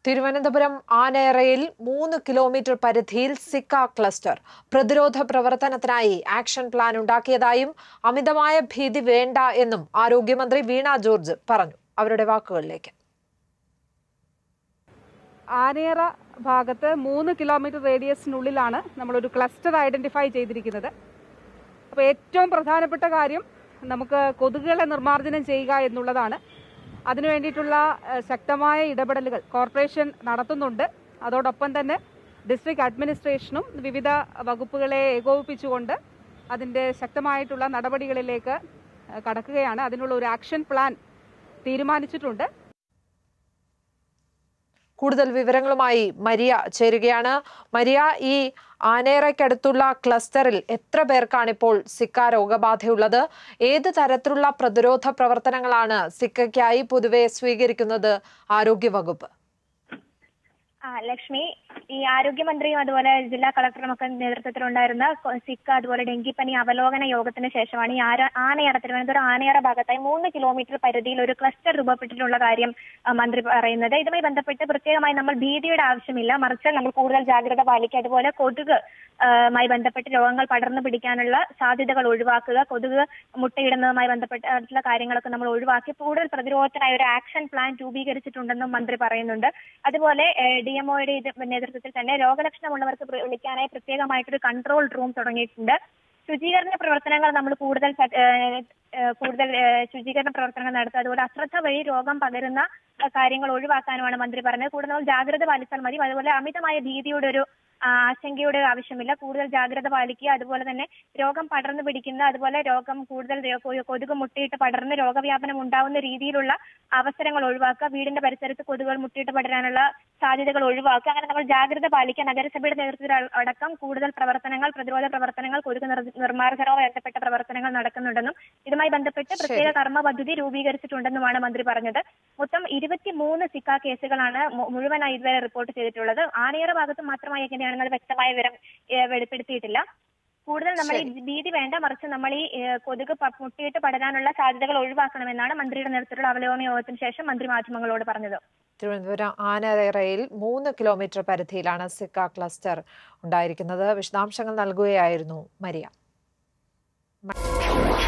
തിരുവനന്തപുരം ആനയറയിൽ മൂന്ന് കിലോമീറ്റർ പരിധിയിൽ Zika cluster പ്രതിരോധ പ്രവർത്തനത്തിനായി ആക്ഷൻ പ്ലാൻ ഉണ്ടാക്കിയതായും അമിതമായ ഭീതി വേണ്ട എന്നും ആരോഗ്യമന്ത്രി വീണ ജോർജ് പറഞ്ഞു അവരുടെ വാക്കുകളിലേക്ക് ആനയറ ഭാഗത്ത് മൂന്ന് കിലോമീറ്റർ റേഡിയസിനുള്ളിലാണ് നമ്മളൊരു ക്ലസ്റ്റർ ഐഡന്റിഫൈ ചെയ്തിരിക്കുന്നത് അപ്പോൾ ഏറ്റവും പ്രധാനപ്പെട്ട കാര്യം നമുക്ക് കൊതുകുകളെ നിർമ്മാർജ്ജനം ചെയ്യുക എന്നുള്ളതാണ് അതിനു വേണ്ടിയിട്ടുള്ള ഏഹ്, ശക്തമായ ഇടപെടലുകൾ കോർപ്പറേഷൻ നടത്തുന്നുണ്ട് അതോടൊപ്പം തന്നെ ഡിസ്ട്രിക്ട് അഡ്മിനിസ്ട്രേഷനും വിവിധ വകുപ്പുകളെ ഏകോപിപ്പിച്ചുകൊണ്ട് അതിൻ്റെ ശക്തമായിട്ടുള്ള നടപടികളിലേക്ക് ഏഹ്, കടക്കുകയാണ് അതിനുള്ള ഒരു ആക്ഷൻ പ്ലാൻ തീരുമാനിച്ചിട്ടുണ്ട് കൂടുതൽ വിവരങ്ങളുമായി മരിയ ചേരുകയാണ് മരിയ ഈ ആനേറയ്ക്കടുത്തുള്ള ക്ലസ്റ്ററിൽ എത്ര പേർക്കാണ് ഇപ്പോൾ സിക്ക രോഗബാധയുള്ളത് ഏത് തരത്തിലുള്ള പ്രതിരോധ പ്രവർത്തനങ്ങളാണ് സിക്കയ്ക്കായി പൊതുവെ സ്വീകരിക്കുന്നത് ആരോഗ്യവകുപ്പ് ആ ലക്ഷ്മി ഈ ആരോഗ്യമന്ത്രിയും അതുപോലെ ജില്ലാ കളക്ടറും ഒക്കെ നേതൃത്വത്തിലുണ്ടായിരുന്ന കൊ- സിക്ക അതുപോലെ ഡെങ്കിപ്പനി അവലോകന യോഗത്തിന് ശേഷമാണ് ഈ ആര ആനയറ തിരുവനന്തപുരം ആനയറ ഭാഗത്തായി മൂന്ന് കിലോമീറ്റർ പരിധിയിൽ ഒരു ക്ലസ്റ്റർ രൂപപ്പെട്ടിട്ടുള്ള കാര്യം ആ, മന്ത്രി പറയുന്നത് ഇതുമായി ബന്ധപ്പെട്ട് പ്രത്യേകമായി നമ്മൾ ഭീതിയുടെ ആവശ്യമില്ല മറിച്ച് നമ്മൾ കൂടുതൽ ജാഗ്രത പാലിക്കുക അതുപോലെ കൊതുക് ആ, മായി ബന്ധപ്പെട്ട് രോഗങ്ങൾ പടർന്നു പിടിക്കാനുള്ള സാധ്യതകൾ ഒഴിവാക്കുക കൊതുക് മുട്ടയിടുന്നതുമായി ബന്ധപ്പെട്ടുള്ള കാര്യങ്ങളൊക്കെ നമ്മൾ ഒഴിവാക്കി കൂടുതൽ പ്രതിരോധത്തിനായി ഒരു ആക്ഷൻ പ്ലാൻ രൂപീകരിച്ചിട്ടുണ്ടെന്നും മന്ത്രി പറയുന്നുണ്ട് അതുപോലെ ഡി എംഒയുടെ ഇത് നേതൃത്വത്തിൽ തന്നെ രോഗലക്ഷണമുള്ളവർക്ക് പ്ര- വിളിക്കാനായി പ്രത്യേകമായിട്ടൊരു കൺട്രോൾ റൂം തുടങ്ങിയിട്ടുണ്ട് ശുചീകരണ പ്രവർത്തനങ്ങൾ നമ്മൾ കൂടുതൽ സ- ഏഹ് ഏഹ് കൂടുതൽ ഏഹ് ശുചീകരണ പ്രവർത്തനങ്ങൾ നടത്തുക അതുപോലെ അശ്രദ്ധ വഴി രോഗം പകരുന്ന ഏഹ് കാര്യങ്ങൾ ഒഴിവാക്കാനുമാണ് മന്ത്രി പറഞ്ഞത് കൂടുതൽ നമ്മൾ ജാഗ്രത പാലിച്ചാൽ മതി അതുപോലെ അമിതമായ ഭീതിയുടെ ഒരു ആ, ആശങ്കയുടെ ആവശ്യമില്ല കൂടുതൽ ജാഗ്രത പാലിക്കുക അതുപോലെ തന്നെ രോഗം പടർന്നു പിടിക്കുന്ന അതുപോലെ രോഗം കൂടുതൽ രോ- കൊ- കൊതുക് മുട്ടയിട്ട് പടർന്ന് രോഗവ്യാപനം ഉണ്ടാവുന്ന രീതിയിലുള്ള അവസരങ്ങൾ ഒഴിവാക്കുക വീടിന്റെ പരിസരത്ത് കൊതുകുകൾ മുട്ടയിട്ട് പടരാനുള്ള സാധ്യതകൾ ഒഴിവാക്കുക അങ്ങനെ നമ്മൾ ജാഗ്രത പാലിക്കുക നഗരസഭയുടെ നേതൃത്വത്തിൽ അ- അടക്കം കൂടുതൽ പ്രവർത്തനങ്ങൾ പ്രതിരോധ പ്രവർത്തനങ്ങൾ കൊതുക് നിർ- നിർമ്മാർജ്ജനവുമായി ബന്ധപ്പെട്ട പ്രവർത്തനങ്ങൾ നടക്കുന്നുണ്ടെന്നും ഇതുമായി ബന്ധപ്പെട്ട് പ്രത്യേക കർമ്മ പദ്ധതി രൂപീകരിച്ചിട്ടുണ്ടെന്നുമാണ് മന്ത്രി പറഞ്ഞത് മൊത്തം ഇരുപത്തിമൂന്ന് സിക്ക കേസുകളാണ് മു- മുഴുവനായി ഇതുവരെ റിപ്പോർട്ട് ചെയ്തിട്ടുള്ളത് ആനയറ ഭാഗത്ത് മാത്രമായി എങ്ങനെയാണെന്നത് വ്യക്തമായ വിവരം ഏഹ്, വെളിപ്പെടുത്തിയിട്ടില്ല കൂടുതൽ നമ്മൾ ഈ ഭീതി വേണ്ട മറിച്ച് നമ്മൾ ഈ ഏഹ്, കൊതുക് പ- മുട്ടിയിട്ട് പടരാനുള്ള സാധ്യതകൾ ഒഴിവാക്കണമെന്നാണ് മന്ത്രിയുടെ നേതൃത്വത്തിലുള്ള അവലോകന യോഗത്തിന് ശേഷം മന്ത്രി മാധ്യമങ്ങളോട് പറഞ്ഞത് തിരുവനന്തപുരം ആനയറയിൽ മൂന്ന് കിലോമീറ്റർ പരിധിയിലാണ് സിക്ക ക്ലസ്റ്റർ ഉണ്ടായിരിക്കുന്നത് വിശദാംശങ്ങൾ നൽകുകയായിരുന്നു മരിയ